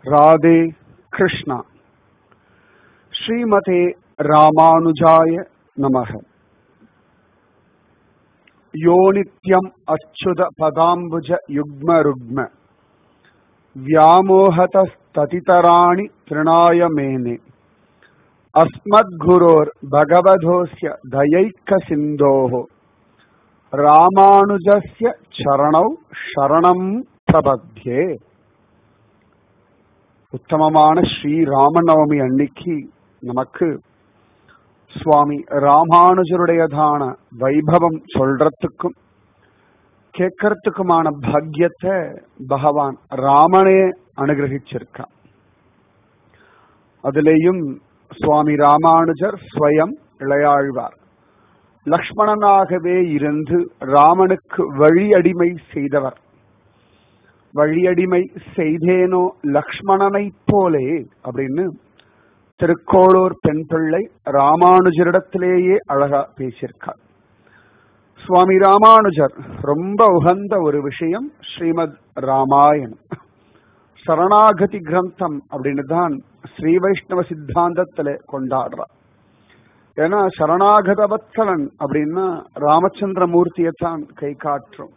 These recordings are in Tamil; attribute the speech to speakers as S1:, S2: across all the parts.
S1: ராதே கிருஷ்ணா ஸ்ரீமதே ராமானுஜாய நமக யோ நித்யம் அச்சுத பதாம்புஜ யுக்ம ருக்ம व्यामोहतस्ततितराणि तृणाय मेने अस्मद्गुरोर् भगवधोऽस्य दयैकसिन्धोः ராமானுஜஸ்ய சரணௌ சரணம் பிரபத்யே உத்தமமான ஸ்ரீ ராமநவமி அன்னைக்கு நமக்கு சுவாமி ராமானுஜருடையதான வைபவம் சொல்றதுக்கும் கேட்கறதுக்குமான பாக்கியத்தை பகவான் ராமனே அனுகிரகிச்சிருக்கான் அதுலேயும் சுவாமி ராமானுஜர் ஸ்வயம் இளையாழ்வார் லக்ஷ்மணனாகவே இருந்து ராமனுக்கு வழியடிமை செய்தவர் வழியடிமை செய்தேனோ லக்ஷ்மணனைப் போலே அப்படின்னு திருக்கோளூர் பெண் பிள்ளை ராமானுஜரிடத்திலேயே அழகா பேசியிருக்கார் சுவாமி ராமானுஜர் ரொம்ப உகந்த ஒரு விஷயம் ஸ்ரீமத் ராமாயணம் சரணாகதி கிரந்தம் அப்படின்னு தான் ஸ்ரீ வைஷ்ணவ சித்தாந்தத்துல கொண்டாடுறார் ஏன்னா சரணாகத வத்சலன் அப்படின்னா ராமச்சந்திர மூர்த்தியை தான் கை காற்றும்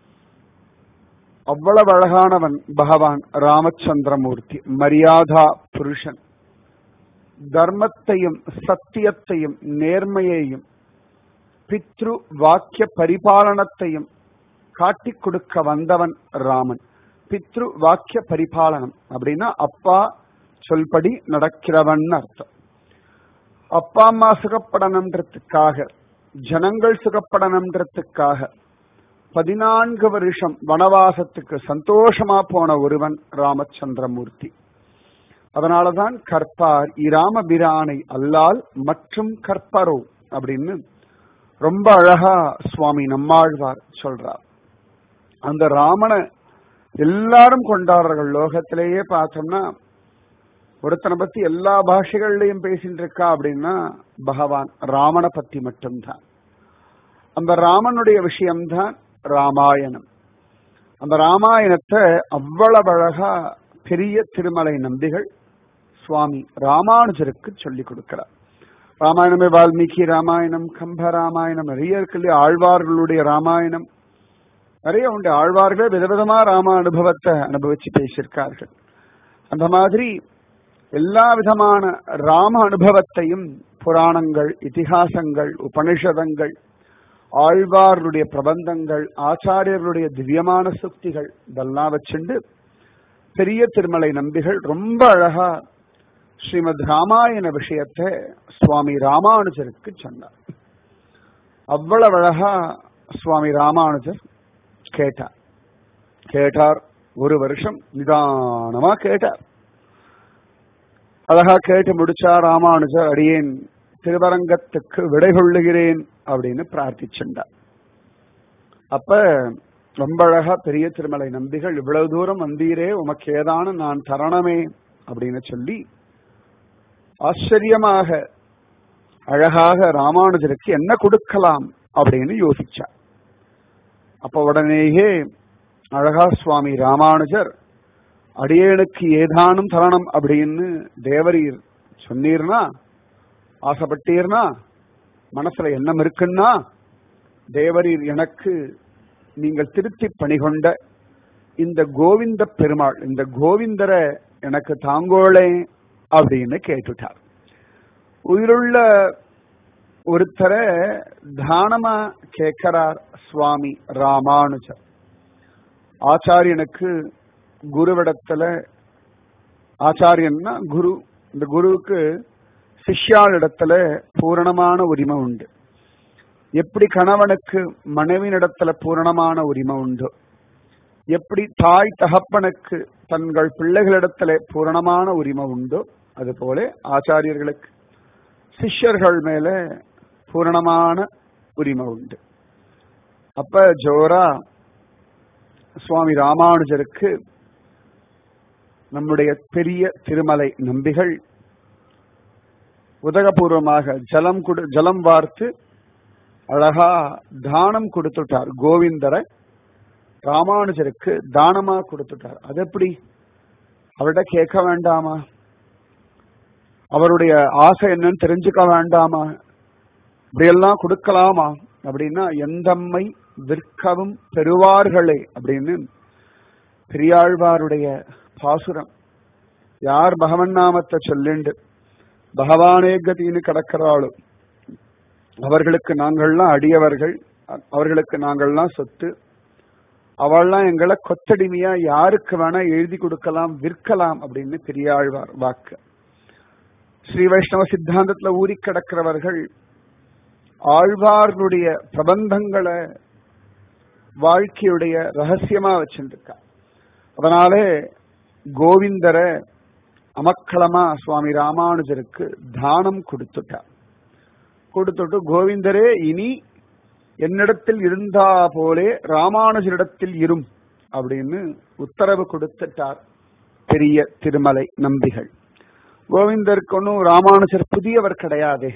S1: அவ்வளவு அழகானவன் பகவான் ராமச்சந்திரமூர்த்தி மரியாதா புருஷன் தர்மத்தையும் சத்தியத்தையும் நேர்மையையும் பித்ரு வாக்கிய பரிபாலனத்தையும் காட்டிக் கொடுக்க வந்தவன் ராமன் பித்ரு வாக்கிய பரிபாலனம் அப்படின்னா அப்பா சொல்படி நடக்கிறவன் அர்த்தம் அப்பா அம்மா சுகப்படணுன்றதுக்காக ஜனங்கள் சுகப்படணுன்றதுக்காக பதினான்கு வருஷம் வனவாசத்துக்கு சந்தோஷமா போன ஒருவன் ராமச்சந்திரமூர்த்தி அதனாலதான் கற்பார் இராமபிரானை அல்லால் மற்றும் கற்பரோ அப்படின்னு ரொம்ப அழகா சுவாமி நம்மாழ்வார் சொல்றார் அந்த ராமனை எல்லாரும் கொண்டாடுறார்கள் லோகத்திலேயே பார்த்தோம்னா ஒருத்தனை பத்தி எல்லா பாஷைகள்லயும் பேசிட்டு இருக்கா அப்படின்னா பகவான் ராமனை பத்தி மட்டும்தான் அந்த ராமனுடைய விஷயம்தான் ராமாயணம் அந்த ராமாயணத்தை அவ்வளவு அழகா பெரிய திருமலை நம்பிகள் சுவாமி ராமானுஜருக்கு சொல்லி கொடுக்கிறார் ராமாயணமே வால்மீகி ராமாயணம் கம்ப ராமாயணம் நிறைய இருக்கு இல்லையா ஆழ்வார்களுடைய ராமாயணம் நிறைய உண்டு ஆழ்வார்களே விதவிதமா ராம அனுபவத்தை அனுபவிச்சு பேசியிருக்கார்கள் அந்த மாதிரி எல்லா விதமான ராம அனுபவத்தையும் புராணங்கள் இதிகாசங்கள் உபனிஷதங்கள் ஆழ்வார்களுடைய பிரபந்தங்கள் ஆச்சாரியர்களுடைய திவ்யமான சுக்திகள் இதெல்லாம் வச்சுண்டு பெரிய திருமலை நம்பிகள் ரொம்ப அழகா ஸ்ரீமத் ராமாயண விஷயத்தை சுவாமி ராமானுஜருக்கு சொன்னார் அவ்வளவு அழகா சுவாமி ராமானுஜர் கேட்டார் கேட்டார் ஒரு வருஷம் நிதானமா கேட்டார் அழகா கேட்டு முடிச்சா ராமானுஜர் அடியேன் திருவரங்கத்துக்கு விடை கொள்ளுகிறேன் அப்படின்னு பிரார்த்திச்சுண்டார் அப்ப ரொம்ப அழகா பெரிய திருமலை நம்பிகள் இவ்வளவு தூரம் வந்தீரே உமக்கு ஏதான நான் தரணமே அப்படின்னு சொல்லி ஆச்சரியமாக அழகாக ராமானுஜருக்கு என்ன கொடுக்கலாம் அப்படின்னு யோசிச்சார் அப்ப உடனேயே அழகா சுவாமி ராமானுஜர் அடியேனுக்கு ஏதானும் தரணம் அப்படின்னு தேவரீர் சொன்னீர்னா ஆசைப்பட்டீர்னா மனசுல எண்ணம் இருக்குன்னா தேவரீர் எனக்கு நீங்கள் திருத்தி பணிகொண்ட இந்த கோவிந்த பெருமாள் இந்த கோவிந்தரை எனக்கு தாங்கோளே அப்படின்னு கேட்டுட்டார் உயிருள்ள ஒருத்தரை தானமா கேட்கிறார் சுவாமி ராமானுஜர் ஆச்சாரியனுக்கு குருவிடத்துல ஆச்சாரியன்னா குரு இந்த குருவுக்கு சிஷ்யாளிடத்துல பூரணமான உரிமை உண்டு எப்படி கணவனுக்கு மனைவியிடத்துல பூரணமான உரிமை உண்டோ எப்படி தாய் தகப்பனுக்கு தங்கள் பிள்ளைகளிடத்துல பூரணமான உரிமை உண்டோ அதுபோல ஆச்சாரியர்களுக்கு சிஷ்யர்கள் மேல பூரணமான உரிமை உண்டு அப்ப ஜோரா சுவாமி ராமானுஜருக்கு நம்முடைய பெரிய திருமலை நம்பிகள் உதகபூர்வமாக ஜலம் கொடு ஜலம் வார்த்து அழகா தானம் கொடுத்துட்டார் கோவிந்தரை ராமானுஜருக்கு தானமா கொடுத்துட்டார் அது எப்படி அவர்கிட்ட கேட்க வேண்டாமா அவருடைய ஆசை என்னன்னு தெரிஞ்சுக்க வேண்டாமா இப்படியெல்லாம் கொடுக்கலாமா அப்படின்னா எந்தம்மை விற்கவும் பெறுவார்களே அப்படின்னு பெரியாழ்வாருடைய பாசுரம் யார் பகவன் நாமத்தை சொல்லிண்டு பகவானே கதின்னு கிடக்கிறாளோ அவர்களுக்கு நாங்கள்லாம் அடியவர்கள் அவர்களுக்கு நாங்கள்லாம் சொத்து அவள்லாம் எங்களை கொத்தடிமையா யாருக்கு வேணா எழுதி கொடுக்கலாம் விற்கலாம் அப்படின்னு பெரியாழ்வார் வாக்கு ஸ்ரீ வைஷ்ணவ சித்தாந்தத்துல ஊறி கிடக்கிறவர்கள் ஆழ்வார்களுடைய பிரபந்தங்களை வாழ்க்கையுடைய ரகசியமா வச்சுருக்கா அதனாலே கோவிந்தரை அமக்களமா சுவாமி ராமானுஜருக்கு தானம் கொடுத்துட்டார் கொடுத்துட்டு கோவிந்தரே இனி என்னிடத்தில் இருந்தா போலே ராமானுஜரிடத்தில் இரும் அப்படின்னு உத்தரவு கொடுத்துட்டார் பெரிய திருமலை நம்பிகள் கோவிந்தருக்கு ஒன்றும் ராமானுஜர் புதியவர் கிடையாதே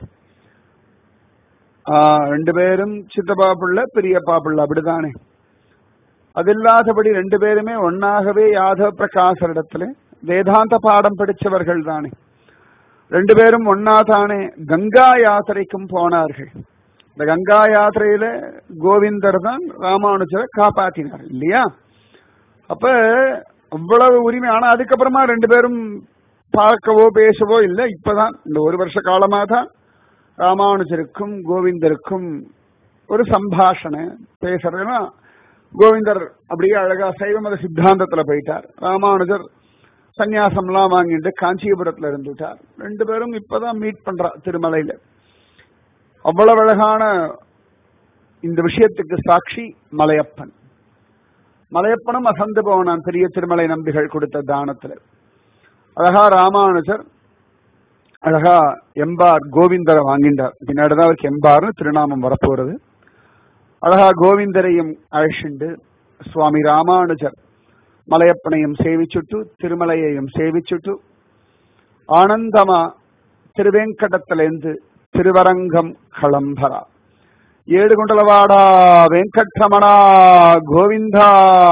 S1: ரெண்டு பேரும் சித்தப்பா பிள்ளை பெரியப்பா பிள்ளை அப்படிதானே அது இல்லாதபடி ரெண்டு பேருமே ஒன்னாகவே யாதவ பிரகாசரிடத்துல வேதாந்த பாடம் படிச்சவர்கள் தானே ரெண்டு பேரும் ஒன்னா தானே கங்கா யாத்திரைக்கும் போனார்கள் இந்த கங்கா யாத்திரையில கோவிந்தர் தான் ராமானுஜரை காப்பாத்தினார் இல்லையா அப்ப அவ்வளவு உரிமை ஆனா அதுக்கப்புறமா ரெண்டு பேரும் பார்க்கவோ பேசவோ இல்லை இப்பதான் இந்த ஒரு வருஷ காலமா தான் ராமானுஜருக்கும் கோவிந்தருக்கும் ஒரு சம்பாஷணை பேசுறதுன்னா கோவிந்தர் அப்படியே அழகா சைவ மத சித்தாந்தத்துல போயிட்டார் ராமானுஜர் சந்நியாசம்லாம் வாங்கிட்டு காஞ்சிபுரத்துல இருந்துட்டார் ரெண்டு பேரும் இப்பதான் மீட் பண்றா திருமலையில அவ்வளவு அழகான இந்த விஷயத்துக்கு சாட்சி மலையப்பன் மலையப்பனும் அசந்து போனான் பெரிய திருமலை நம்பிகள் கொடுத்த தானத்துல அழகா ராமானுஜர் அழகா எம்பார் கோவிந்தரை வாங்கின்றார் பின்னாடிதான் அவருக்கு எம்பார்னு திருநாமம் வரப்போறது அழகா கோவிந்தரையும் அழைச்சிண்டு சுவாமி ராமானுஜர் மலையப்பனையும் சேவிச்சுட்டு திருமலையையும் சேவிச்சுட்டு ஆனந்தமா திருவேங்கடத்திலேருந்து திருவரங்கம் களம்பரா ஏடுகுண்டலவாடா வெங்கட்ரமணா கோவிந்தா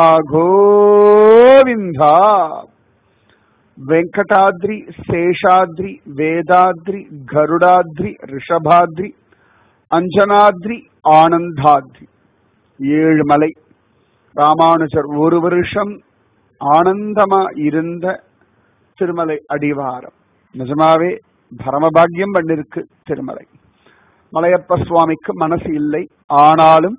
S1: கோவிந்தா வெங்கடாத்ரி சேஷாத்ரி வேதாத்ரி கருடாத்ரி ரிஷபாத்ரி அஞ்சனாத்ரி ஆனந்தாத்ரி ஏழு மலை ராமானுஜர் ஒரு வருஷம் ஆனந்தமா இருந்த திருமலை அடிவாரம் நிஜமாவே பரமபாகியம் பண்ணிருக்கு திருமலை மலையப்ப சுவாமிக்கு மனசு இல்லை ஆனாலும்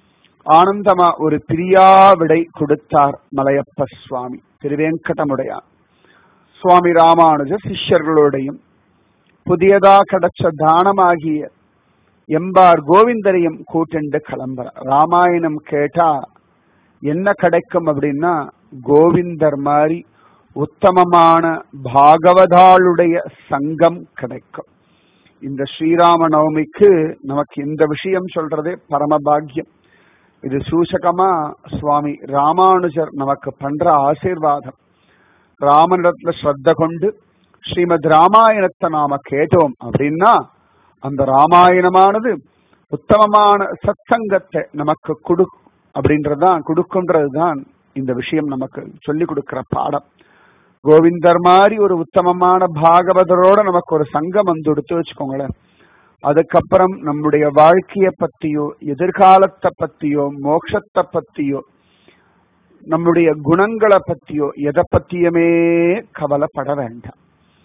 S1: ஆனந்தமா ஒரு பிரியா விடை கொடுத்தார் மலையப்ப சுவாமி திருவேங்கடமுடையான் சுவாமி ராமானுஜர் சிஷ்யர்களோடையும் புதியதா கிடைச்ச தானமாகிய எம்பார் கோவிந்தரையும் கூட்டிண்டு கிளம்புற ராமாயணம் கேட்டா என்ன கிடைக்கும் அப்படின்னா கோவிந்தர் மாதிரி உத்தமமான பாகவதாளுடைய சங்கம் கிடைக்கும் இந்த ஸ்ரீராம நவமிக்கு நமக்கு இந்த விஷயம் சொல்றதே பரமபாகியம் இது சூசகமா சுவாமி ராமானுஜர் நமக்கு பண்ற ஆசீர்வாதம் ராமனிடத்துல ஸ்ரத்த கொண்டு ஸ்ரீமத் ராமாயணத்தை நாம கேட்டோம் அப்படின்னா அந்த ராமாயணமானது உத்தமமான சத்சங்கத்தை நமக்கு கொடு அப்படின்றதுதான் கொடுக்குன்றதுதான் இந்த விஷயம் நமக்கு சொல்லி கொடுக்கிற பாடம் கோவிந்தர் மாதிரி ஒரு உத்தமமான பாகவதரோட நமக்கு ஒரு சங்கம் வந்து எடுத்து வச்சுக்கோங்களேன் அதுக்கப்புறம் நம்முடைய வாழ்க்கைய பத்தியோ எதிர்காலத்தை பத்தியோ மோட்சத்தை பத்தியோ நம்முடைய குணங்களை பத்தியோ எதை பத்தியுமே கவலைப்பட வேண்டாம்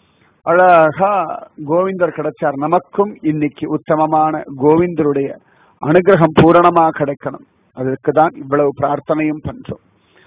S1: அழகா கோவிந்தர் கிடைச்சார் நமக்கும் இன்னைக்கு உத்தமமான கோவிந்தருடைய அனுகிரகம் பூரணமா கிடைக்கணும் அதுக்கு தான் இவ்வளவு பிரார்த்தனையும் பண்றோம்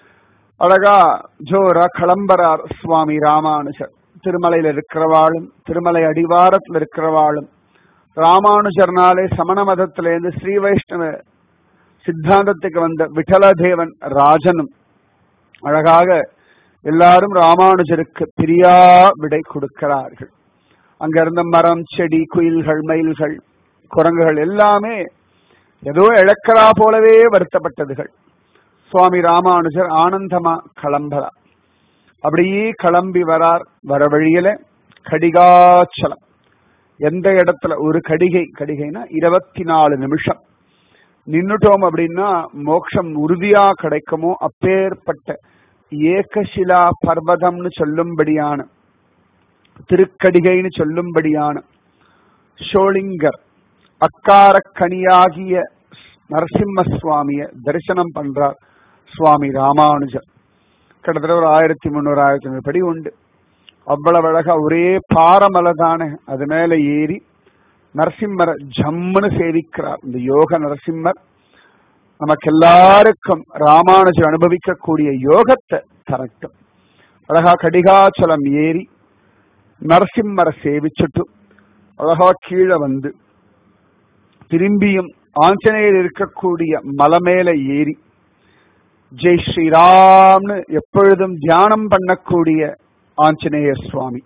S1: அழகா ஜோரா கிளம்பரார் சுவாமி ராமானுஜர் திருமலையில இருக்கிறவாளும் திருமலை அடிவாரத்தில் இருக்கிறவாளும் ராமானுஜர்னாலே சமண மதத்திலேருந்து ஸ்ரீ வைஷ்ணவ சித்தாந்தத்துக்கு வந்த விட்டலதேவன் ராஜனும் அழகாக எல்லாரும் ராமானுஜருக்கு பிரியா விடை கொடுக்கிறார்கள் அங்க இருந்த மரம் செடி குயில்கள் மயில்கள் குரங்குகள் எல்லாமே ஏதோ இழக்கிறா போலவே வருத்தப்பட்டதுகள் சுவாமி ராமானுஜர் ஆனந்தமா கிளம்புறா அப்படியே கிளம்பி வரார் வர வழியில கடிகாச்சலம் எந்த இடத்துல ஒரு கடிகை கடிகைனா இருபத்தி நாலு நிமிஷம் நின்னுட்டோம் அப்படின்னா மோட்சம் உறுதியா கிடைக்குமோ அப்பேற்பட்ட ஏகசிலா பர்வதம்னு சொல்லும்படியான திருக்கடிகைன்னு சொல்லும்படியான ஷோலிங்கர் அக்காரக்கனியாகிய நரசிம்ம சுவாமிய தரிசனம் பண்றார் சுவாமி ராமானுஜர் கிட்டத்தட்ட ஒரு ஆயிரத்தி முந்நூறு ஆயிரத்தி ஐநூறு படி உண்டு அவ்வளவு அழகா ஒரே பாரமலை தானே அது மேல ஏறி நரசிம்மரை ஜம்முன்னு சேவிக்கிறார் இந்த யோக நரசிம்மர் நமக்கு எல்லாருக்கும் ராமானுஜர் அனுபவிக்கக்கூடிய யோகத்தை தரட்டும் அழகா கடிகாச்சலம் ஏறி நரசிம்மரை சேவிச்சுட்டு அழகா கீழே வந்து திரும்பியும் ஆஞ்சநேயர் இருக்கக்கூடிய மலை மேல ஏறி ஜெய் ஸ்ரீராம்னு எப்பொழுதும் தியானம் பண்ணக்கூடிய ஆஞ்சநேயர் சுவாமி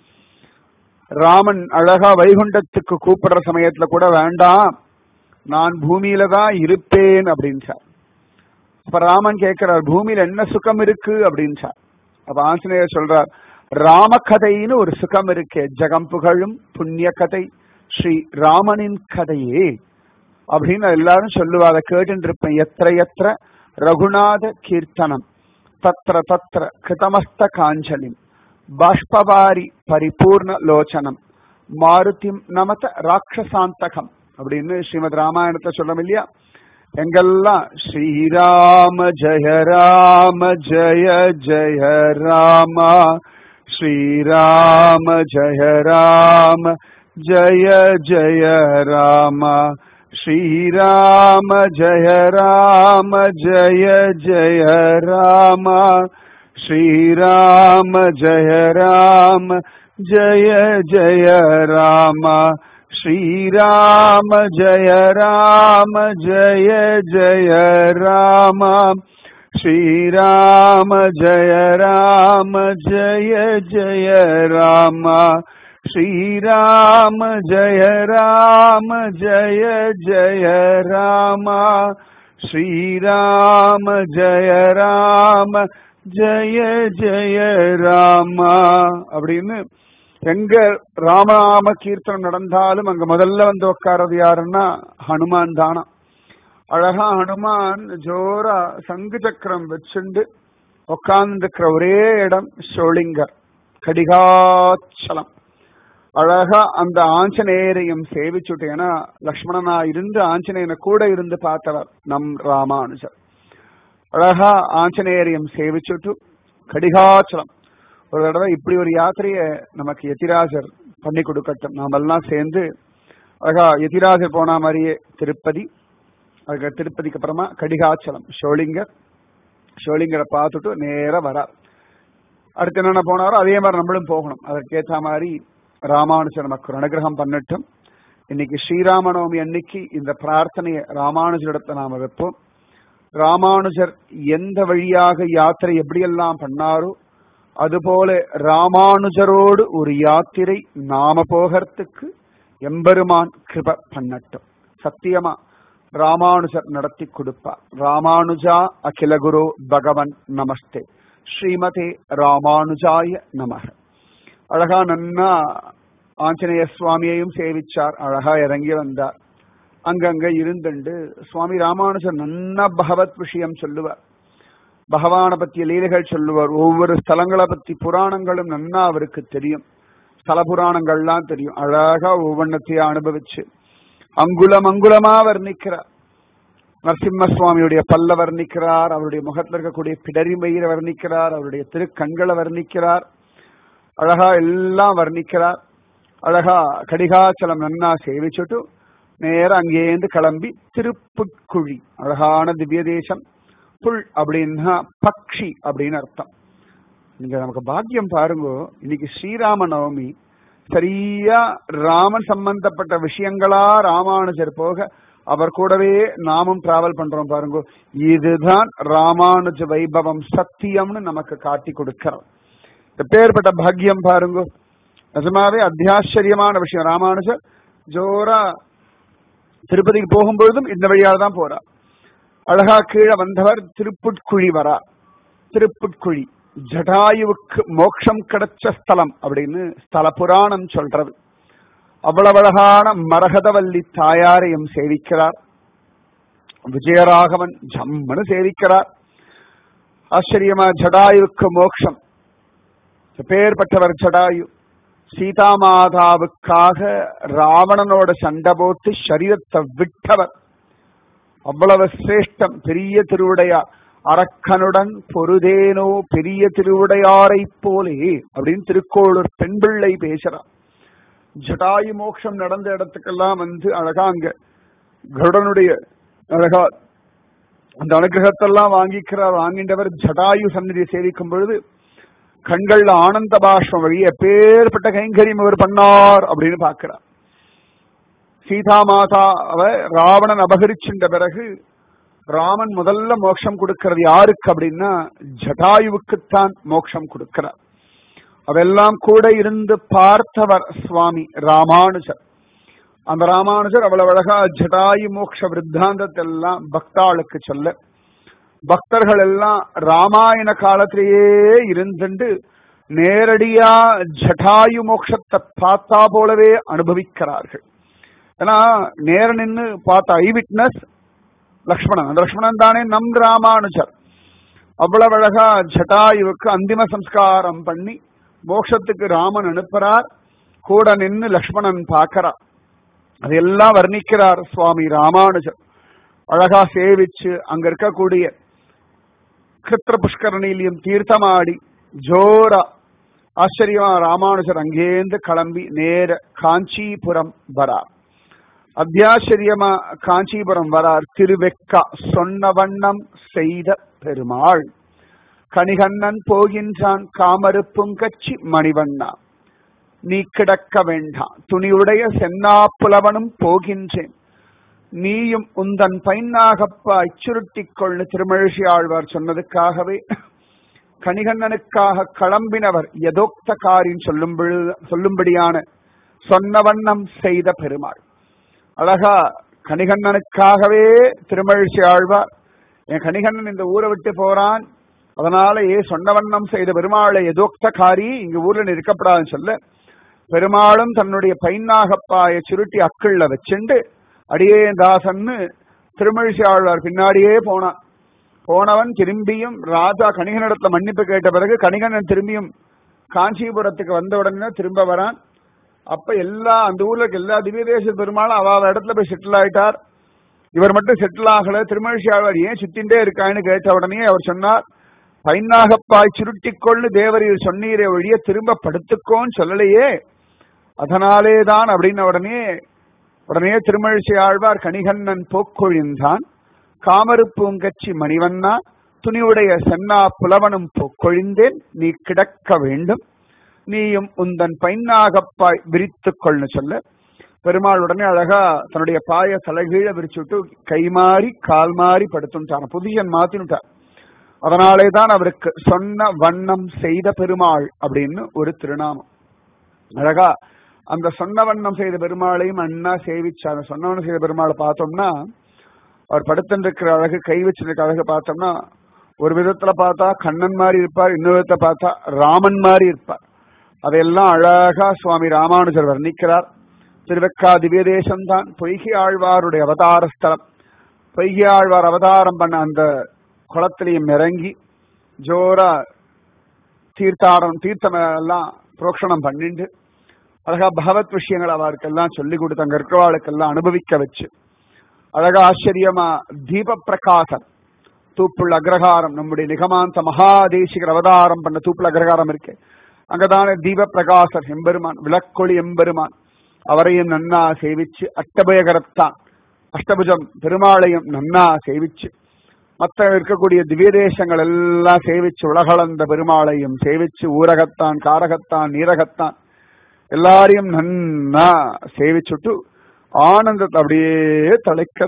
S1: ராமன் அழகா வைகுண்டத்துக்கு கூப்பிடுற சமயத்துல கூட வேண்டாம் நான் பூமியில தான் இருப்பேன் அப்படின்றார் அப்ப ராமன் கேட்கிறார் பூமியில என்ன சுகம் இருக்கு அப்படின்றார் அப்ப ஆஞ்சநேயர் சொல்றார் ராமகதைன்னு ஒரு சுகம் இருக்கே ஜகம் புகழும் புண்ணிய கதை ஸ்ரீ ராமனின் கதையே அப்படின்னு எல்லாரும் சொல்லுவா அதை கேட்டு இருப்பேன் எத்திர எத்திர ரகுநாத கீர்த்தனம் தத்ர தத்ர கிருதமஸ்த காஞ்சலிம் பாஷ்பவாரி பரிபூர்ண லோச்சனம் மாருதிம் நமத ராட்சசாந்தகம் அப்படின்னு ஸ்ரீமத் ராமாயணத்தை சொல்றோம் இல்லையா எங்கெல்லாம் ஸ்ரீராம ஜெய ராம ஜெய ஜெய ராமா ஸ்ரீராம ஜெய ராம ஜெய ஜெய ராமா ஸ்ரீராம ஜெய ராம ஜெய ஜெய ராமா ஸ்ரீராம ஜெய ராம ஜெய ஜெய ராமா ஸ்ரீராம ஜெய ராம ஜெய ஜெய ராமா ஸ்ரீராம ஜெய ராம ஜெய ஜெய ராமா ஸ்ரீராம ஜெய ராம ஜெய ஜெய ராமா ஸ்ரீராம ஜெய ராம ஜெய ஜெய ராமா அப்படின்னு எங்க ராமநாம கீர்த்தனம் நடந்தாலும் அங்க முதல்ல வந்து உட்கார்றது யாருன்னா ஹனுமான் தானா அழகா ஹனுமான் ஜோரா சங்கு சக்கரம் வச்சுண்டு உட்கார்ந்துருக்கிற ஒரே இடம் ஷோலிங்கர் கடிகாச்சலம் அழகா அந்த ஆஞ்சநேயரையும் சேவிச்சுட்டு ஏன்னா லக்ஷ்மணனா இருந்து ஆஞ்சநேயனை கூட இருந்து பார்த்தவர் நம் ராமானுஜர் அழகா ஆஞ்சநேயரையும் சேவிச்சுட்டு கடிகாச்சலம் ஒரு தடவை இப்படி ஒரு யாத்திரைய நமக்கு எதிராஜர் பண்ணி கொடுக்கட்டும் நாமெல்லாம் சேர்ந்து அழகா எதிராஜர் போன மாதிரியே திருப்பதி அதுக்கு திருப்பதிக்கு அப்புறமா கடிகாச்சலம் ஷோலிங்கர் ஷோலிங்கரை பார்த்துட்டு நேரா வரார் அடுத்து என்னென்ன போனாரோ அதே மாதிரி நம்மளும் போகணும் அதற்கேற்ற மாதிரி ராமானுஜர் நமக்கு ஒரு அனுகிரகம் பண்ணட்டும் இன்னைக்கு ஸ்ரீராமநவமி அன்னைக்கு இந்த பிரார்த்தனையை ராமானுஜரிடத்தை நாம வைப்போம் ராமானுஜர் எந்த வழியாக யாத்திரை எப்படியெல்லாம் பண்ணாரோ அதுபோல ராமானுஜரோடு ஒரு யாத்திரை நாம போகிறதுக்கு எம்பெருமான் கிருப பண்ணட்டும் சத்தியமா ராமானுஜர் நடத்தி கொடுப்பார் ராமானுஜா அகிலகுரு பகவன் நமஸ்தே ஸ்ரீமதே ராமானுஜாய நமக அழகா நன்னா ஆஞ்சநேய சுவாமியையும் சேவிச்சார் அழகா இறங்கி வந்தார் அங்கங்க இருந்துண்டு சுவாமி ராமானுஜர் நன்னா பகவத் விஷயம் சொல்லுவார் பகவான பத்திய லீலைகள் சொல்லுவார் ஒவ்வொரு ஸ்தலங்களை பத்தி புராணங்களும் நன்னா அவருக்கு தெரியும் ஸ்தல புராணங்கள்லாம் தெரியும் அழகா ஒவ்வொன்றத்தையும் அனுபவிச்சு அங்குலம் அங்குலமா வர்ணிக்கிறார் நரசிம்ம சுவாமியுடைய பல்ல வர்ணிக்கிறார் அவருடைய முகத்தில் இருக்கக்கூடிய பிடரி மயிரை வர்ணிக்கிறார் அவருடைய திருக்கண்களை வர்ணிக்கிறார் அழகா எல்லாம் வர்ணிக்கிறார் அழகா கடிகாச்சலம் நன்னா சேவிச்சுட்டு நேரம் அங்கேருந்து கிளம்பி திருப்புட்குழி அழகான திவ்ய தேசம் புல் அப்படின்னா பக்ஷி அப்படின்னு அர்த்தம் நீங்க நமக்கு பாக்கியம் பாருங்க இன்னைக்கு ஸ்ரீராம நவமி சரியா ராமன் சம்பந்தப்பட்ட விஷயங்களா ராமானுஜர் போக அவர் கூடவே நாமும் டிராவல் பண்றோம் பாருங்க இதுதான் ராமானுஜ வைபவம் சத்தியம்னு நமக்கு காட்டி கொடுக்கிறோம் எப்பேற்பட்ட பாக்கியம் பாருங்க நிஜமாவே அத்தியாச்சரியமான விஷயம் ராமானுஜர் ஜோரா திருப்பதிக்கு போகும்பொழுதும் இந்த வழியாக தான் போறார் அழகா கீழே வந்தவர் திருப்புட்குழி வரா திருப்புட்குழி ஜடாயுவுக்கு மோட்சம் கிடைச்ச ஸ்தலம் அப்படின்னு ஸ்தல புராணம் சொல்றது அவ்வளவு அழகான மரகதவல்லி தாயாரையும் சேவிக்கிறார் விஜயராகவன் ஜம்மனு சேவிக்கிறார் ஆச்சரியமா ஜடாயுக்கு மோட்சம் பேர்பட்டவர் ஜடாயு சீதா மாதாவுக்காக ராவணனோட சண்டை போட்டு சரீரத்தை விட்டவர் அவ்வளவு சிரேஷ்டம் பெரிய திருவுடையார் அரக்கனுடன் பொருதேனோ பெரிய திருவுடையாரை போலே அப்படின்னு திருக்கோளூர் பெண் பிள்ளை பேசுறார் ஜடாயு மோட்சம் நடந்த இடத்துக்கெல்லாம் வந்து அழகா அங்க கருடனுடைய அழகா அந்த அனுகிரகத்தெல்லாம் வாங்கிக்கிறார் வாங்கின்றவர் ஜடாயு சந்நிதியை சேவிக்கும் பொழுது கண்கள்ல ஆனந்த பாஷ்பம் வழி எப்பேற்பட்ட கைங்கரியம் அவர் பண்ணார் அப்படின்னு பார்க்கிறார் சீதா மாதாவ ராவணன் அபகரிச்சின்ற பிறகு ராமன் முதல்ல மோட்சம் கொடுக்கிறது யாருக்கு அப்படின்னா ஜடாயுவுக்குத்தான் மோட்சம் கொடுக்கிறார் அதெல்லாம் கூட இருந்து பார்த்தவர் சுவாமி ராமானுஜர் அந்த ராமானுஜர் அவ்வளவு அழகா ஜடாயு மோட்ச விருத்தாந்தத்தை எல்லாம் பக்தாளுக்கு சொல்ல பக்தர்கள் எல்லாம் ராமாயண காலத்திலேயே இருந்துட்டு நேரடியா ஜடாயு மோட்சத்தை பார்த்தா போலவே அனுபவிக்கிறார்கள் ஏன்னா நேர நின்று பார்த்த ஐ விட்னஸ் லக்ஷ்மணன் அந்த லக்ஷ்மணன் தானே நம் ராமானுஜர் அவ்வளவு அழகா ஜட்டாயுவுக்கு அந்திம சம்ஸ்காரம் பண்ணி மோட்சத்துக்கு ராமன் அனுப்புறார் கூட நின்று லக்ஷ்மணன் பார்க்கிறார் அதையெல்லாம் வர்ணிக்கிறார் சுவாமி ராமானுஜர் அழகா சேவிச்சு அங்க இருக்கக்கூடிய கிருத்திர புஷ்கரணியிலையும் தீர்த்தமாடி ஜோரா ஆச்சரியமா ராமானுஜர் அங்கேருந்து கிளம்பி நேர காஞ்சிபுரம் வரார் அத்தியாச்சரியமா காஞ்சிபுரம் வரார் திருவெக்கா சொன்ன வண்ணம் செய்த பெருமாள் கணிகண்ணன் போகின்றான் காமருப்பும் கச்சி மணிவண்ணா நீ கிடக்க வேண்டாம் துணியுடைய சென்னா புலவனும் போகின்றேன் நீயும் உந்தன் பைன்னாகப்பா இச்சுருட்டிக் கொள்ளு திருமழிசி ஆழ்வார் சொன்னதுக்காகவே கணிகண்ணனுக்காக கிளம்பினவர் யதோக்தகாரின் சொல்லும் சொல்லும்படியான சொன்ன வண்ணம் செய்த பெருமாள் அழகா கணிகண்ணனுக்காகவே திருமழிசி ஆழ்வார் என் கணிகண்ணன் இந்த ஊரை விட்டு போறான் அதனால ஏ சொன்ன வண்ணம் செய்த பெருமாளை எதோக்தகாரி இங்க ஊர்ல இருக்கப்படாதுன்னு சொல்ல பெருமாளும் தன்னுடைய பைன்னாகப்பாய சுருட்டி அக்கள்ல வச்சுண்டு அடியே தாசன்னு திருமழிசி ஆழ்வார் பின்னாடியே போனான் போனவன் திரும்பியும் ராஜா கணிகனிடத்துல மன்னிப்பு கேட்ட பிறகு கணிகனன் திரும்பியும் காஞ்சிபுரத்துக்கு வந்த உடனே திரும்ப வரான் அப்ப எல்லா அந்த ஊர்ல இருக்க எல்லா திவ்ய தேச பெருமாளும் அவ அவ இடத்துல போய் செட்டில் ஆயிட்டார் இவர் மட்டும் செட்டில் ஆகல திருமழிசி ஆழ்வார் ஏன் சுத்தின்றே இருக்கான்னு கேட்ட உடனே அவர் சொன்னார் பைன்னாகப்பாய் சுருட்டிக்கொள்ளு தேவரீர் சொன்னீரே ஒழிய திரும்ப படுத்துக்கோன்னு சொல்லலையே அதனாலே தான் அப்படின்ன உடனே உடனே திருமழிசை ஆழ்வார் கணிகண்ணன் போக்கொழிந்தான் காமருப்பூங்கச்சி மணிவண்ணா துணிவுடைய சென்னா புலவனும் போக்கொழிந்தேன் நீ கிடக்க வேண்டும் நீயும் உந்தன் பைன்னாகப்பாய் விரித்துக் கொள்னு சொல்ல பெருமாள் உடனே அழகா தன்னுடைய பாய தலைகீழ விரிச்சுட்டு கை மாறி கால் மாறி படுத்துட்டான் புதியன் மாத்தினுட்டார் அதனாலே தான் அவருக்கு சொன்ன வண்ணம் செய்த பெருமாள் அப்படின்னு ஒரு திருநாமம் அழகா அந்த சொன்ன வண்ணம் செய்த பெருமாளையும் அண்ணா சேவிச்சாங்க சொன்ன வண்ணம் செய்த பெருமாளை பார்த்தோம்னா அவர் படுத்திருக்கிற அழகு கை வச்சிருக்க அழகு பார்த்தோம்னா ஒரு விதத்துல பார்த்தா கண்ணன் மாதிரி இருப்பார் இன்னொரு விதத்தை பார்த்தா ராமன் மாதிரி இருப்பார் அதையெல்லாம் அழகா சுவாமி ராமானுஜர் வர்ணிக்கிறார் திருவெக்கா திவ்ய தேசம்தான் பொய்கை ஆழ்வாருடைய அவதார ஸ்தலம் பொய்கை ஆழ்வார் அவதாரம் பண்ண அந்த குளத்திலையும் இறங்கி ஜோரா தீர்த்தாடம் தீர்த்தம் எல்லாம் புரோக்ஷணம் பண்ணிட்டு அழகா பகவத் விஷயங்கள் அவருக்கெல்லாம் சொல்லி கொடுத்து அங்க இருக்கிறவாளுக்கெல்லாம் அனுபவிக்க வச்சு அழகா ஆச்சரியமா தீப பிரகாசம் தூப்புள்ள அக்ரகாரம் நம்முடைய நிகமாந்த மகாதேசிகர் அவதாரம் பண்ண தூப்புள்ள அக்ரகாரம் இருக்கு அங்கதானே தீப பிரகாசர் எம்பெருமான் விளக்கொளி எம்பெருமான் அவரையும் நன்னா சேவிச்சு அஷ்டபயகரத்தான் அஷ்டபுஜம் பெருமாளையும் நன்னா சேவிச்சு மற்ற இருக்கக்கூடிய திவ்ய தேசங்கள் எல்லாம் சேவிச்சு உலகளந்த பெருமாளையும் சேவிச்சு ஊரகத்தான் காரகத்தான் நீரகத்தான் எல்லாரையும் நன்னா சேவிச்சுட்டு ஆனந்தத்தை அப்படியே தலைக்கிற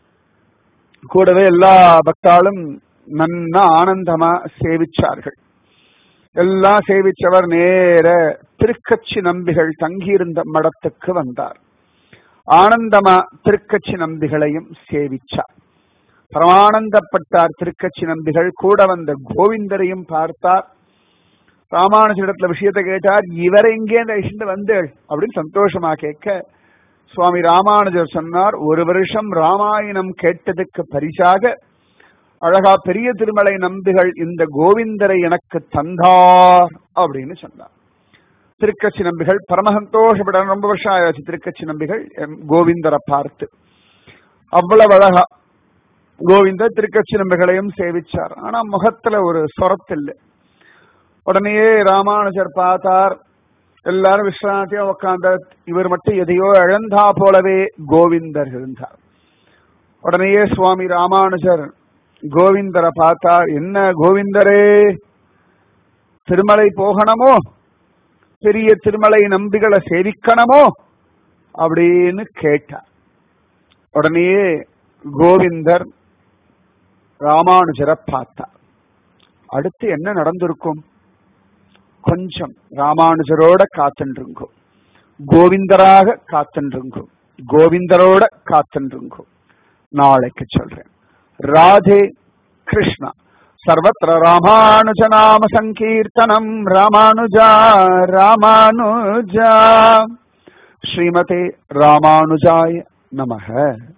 S1: கூடவே எல்லா பக்தாலும் நன்னா ஆனந்தமா சேவிச்சார்கள் எல்லாம் சேவிச்சவர் நேர திருக்கட்சி நம்பிகள் தங்கியிருந்த மடத்துக்கு வந்தார் ஆனந்தமா திருக்கட்சி நம்பிகளையும் சேவிச்சார் பரமானந்தப்பட்டார் திருக்கட்சி நம்பிகள் கூட வந்த கோவிந்தரையும் பார்த்தார் ராமானுஜரிடத்துல விஷயத்தை கேட்டார் இவர் எங்கே இந்த விஷயத்தை வந்தேள் அப்படின்னு சந்தோஷமா கேட்க சுவாமி ராமானுஜர் சொன்னார் ஒரு வருஷம் ராமாயணம் கேட்டதுக்கு பரிசாக அழகா பெரிய திருமலை நம்பிகள் இந்த கோவிந்தரை எனக்கு தந்தார் அப்படின்னு சொன்னார் திருக்கட்சி நம்பிகள் பரமசந்தோஷப்பட ரொம்ப வருஷம் ஆயாச்சு திருக்கட்சி நம்பிகள் எம் கோவிந்தரை பார்த்து அவ்வளவு அழகா கோவிந்தர் திருக்கட்சி நம்பிகளையும் சேவிச்சார் ஆனா முகத்துல ஒரு சொரத்தில்லை உடனேயே ராமானுஜர் பார்த்தார் எல்லாரும் விஸ்ராந்தியா உட்கார்ந்த இவர் மட்டும் எதையோ இழந்தா போலவே கோவிந்தர் இருந்தார் உடனேயே சுவாமி ராமானுஜர் கோவிந்தரை பார்த்தார் என்ன கோவிந்தரே திருமலை போகணுமோ பெரிய திருமலை நம்பிகளை சேவிக்கணுமோ அப்படின்னு கேட்டார் உடனேயே கோவிந்தர் ராமானுஜரை பார்த்தார் அடுத்து என்ன நடந்திருக்கும் கொஞ்சம் ராமானுஜரோட காத்துருங்கோ கோவிந்தராக காத்துருங்கோ கோவிந்தரோட காத்துருங்கோ நாளைக்கு சொல்றேன் ராதே கிருஷ்ணா சர்வத்திர ராமானுஜ நாம சங்கீர்த்தனம் ராமானுஜா ராமானுஜா ஸ்ரீமதே ராமானுஜாய நமக